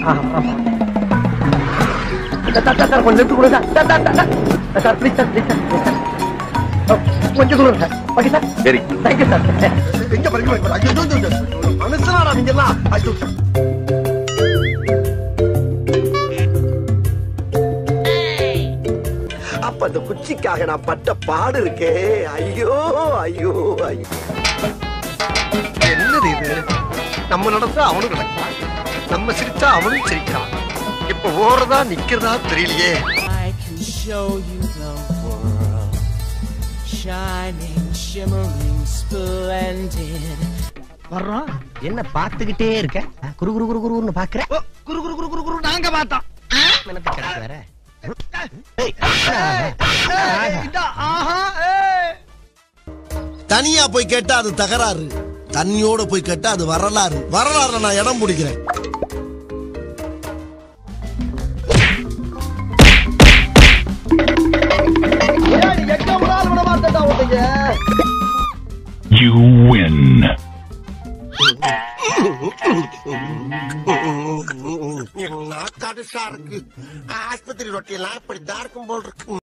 Sir, sir, sir, கொஞ்சம் எடுத்து கொடுங்க sir. Sir, sir, sir. Sir, please sir, please sir, please sir. ஓ, கொஞ்சம் கொடுங்க சார். Okay sir. சரி Thank you சார். எங்க படிக்க ஐயோ ஐயோ, ஐயோ. மனுஷனாடா நீங்க எல்லாம் ஐயோ அப்ப அந்த குச்சிக்காக நான் பட்ட பாடு இருக்கே ஐயோ ஐயோ ஐயோ என்னது இது நம்ம நடந்தா அவனும் நடக்கிறான் நம்ம சிரிச்சா அவனும் சிரிக்கிறான் இப்ப ஓடுறதா நிக்கிறதா தெரியலையே I can show you the world, shining, shimmering, splendid. வர்றோம் என்ன பாத்துக்கிட்டே இருக்க குரு குரு குரு குருன்னு பாக்குற குரு குரு குரு குரு குரு நாங்க பார்த்தோம் எனக்கு கிடக்கு வேற தனியா போய் கேட்டா அது தகராறு தண்ணியோட போய் கேட்டா அது வரலாறு வரலாறுல நான் இடம் பிடிக்கிறேன் எங்க முன்னாள் விட மாட்டேன்டா உன்னைய You win. நாக்காடு சாருக்கு ஆஸ்பத்திரி ரொட்டியெல்லாம் இப்படி தான் இருக்கும் போல் இருக்கு